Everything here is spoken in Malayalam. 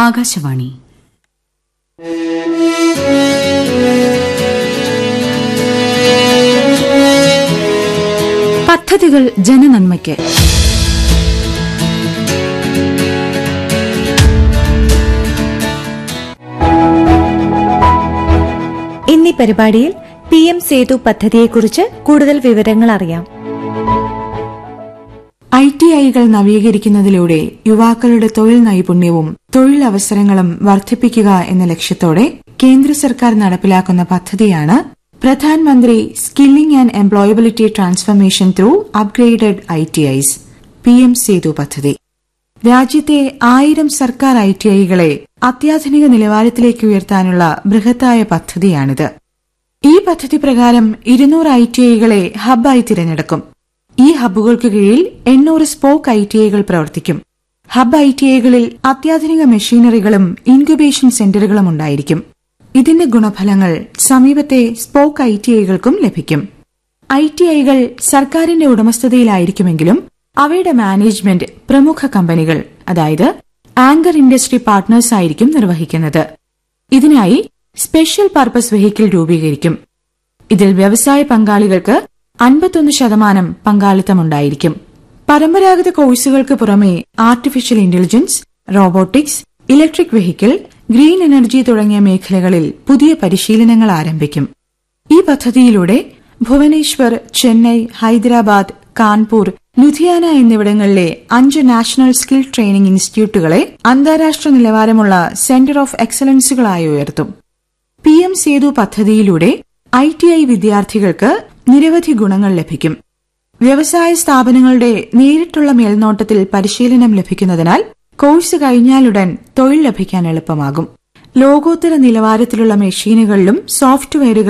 ആകാശവാണി പദ്ധതികൾ ജനനന്മയ്ക്ക് ഇന്നീ പരിപാടിയിൽ പി എം സേതു പദ്ധതിയെക്കുറിച്ച് കൂടുതൽ വിവരങ്ങൾ അറിയാം ഐ ടി ഐകൾ നവീകരിക്കുന്നതിലൂടെ യുവാക്കളുടെ തൊഴിൽ നൈപുണ്യവും തൊഴിലവസരങ്ങളും വർദ്ധിപ്പിക്കുക എന്ന ലക്ഷ്യത്തോടെ കേന്ദ്ര സർക്കാർ നടപ്പിലാക്കുന്ന പദ്ധതിയാണ് Pradhanmantri skilling and employability transformation through upgraded I T Is P M Setu പദ്ധതി രാജ്യത്തെ ആയിരം സർക്കാർ ഐ ടി ഐകളെ അത്യാധുനിക നിലവാരത്തിലേക്ക് ഉയർത്താനുള്ള ബൃഹത്തായ പദ്ധതിയാണിത് ഈ പദ്ധതി പ്രകാരം ഇരുന്നൂറ് ഐ ടി ഐകളെ ഹബ്ബായി തിരഞ്ഞെടുക്കും ഈ ഹബ്ബുകൾക്ക് കീഴിൽ എണ്ണൂറ് സ്പോക്ക് ഐ ടി ഐകൾ പ്രവർത്തിക്കും ഹബ് ഐ ടി ഐകളിൽ അത്യാധുനിക മെഷീനറികളും ഇൻക്യുബേഷൻ സെന്ററുകളും ഉണ്ടായിരിക്കും ഇതിന്റെ ഗുണഫലങ്ങൾ സമീപത്തെ സ്പോക്ക് ഐ ടി ഐകൾക്കും ലഭിക്കും ഐ ടി ഐകൾ സർക്കാരിന്റെ ഉടമസ്ഥതയിലായിരിക്കുമെങ്കിലും അവയുടെ മാനേജ്മെന്റ് പ്രമുഖ കമ്പനികൾ അതായത് ആങ്കർ ഇൻഡസ്ട്രി പാർട്ട്നേഴ്സ് ആയിരിക്കും നിർവഹിക്കുന്നത് ഇതിനായി സ്പെഷ്യൽ പർപ്പസ് വെഹിക്കിൾ രൂപീകരിക്കും ഇതിൽ വ്യവസായ പങ്കാളികൾക്ക് അൻപത്തൊന്ന് ശതമാനം പങ്കാളിത്തമുണ്ടായിരിക്കും പരമ്പരാഗത കോഴ്സുകൾക്ക് പുറമെ artificial intelligence robotics electric vehicle green energy തുടങ്ങിയ മേഖലകളിൽ പുതിയ പരിശീലനങ്ങൾ ആരംഭിക്കും ഈ പദ്ധതിയിലൂടെ ഭുവനേശ്വർ ചെന്നൈ ഹൈദരാബാദ് കാൺപൂർ ലുധിയാന എന്നിവിടങ്ങളിലെ അഞ്ച് നാഷണൽ സ്കിൽ ട്രെയിനിംഗ് ഇൻസ്റ്റിറ്റ്യൂട്ടുകളെ അന്താരാഷ്ട്ര നിലവാരമുള്ള സെന്റർ ഓഫ് എക്സലൻസുകളായി ഉയർത്തും പി എം സേതു പദ്ധതിയിലൂടെ ഐ ടി ഐ വിദ്യാർത്ഥികൾക്ക് നിരവധി ഗുണങ്ങൾ ലഭിക്കും വ്യവസായ സ്ഥാപനങ്ങളുടെ നേരിട്ടുള്ള മേൽനോട്ടത്തിൽ പരിശീലനം ലഭിക്കുന്നതിനാൽ കോഴ്സ് കഴിഞ്ഞാലുടൻ തൊഴിൽ ലഭിക്കാൻ എളുപ്പമാകും ലോകോത്തര നിലവാരത്തിലുള്ള മെഷീനുകളിലും സോഫ്റ്റ്വെയറുകൾ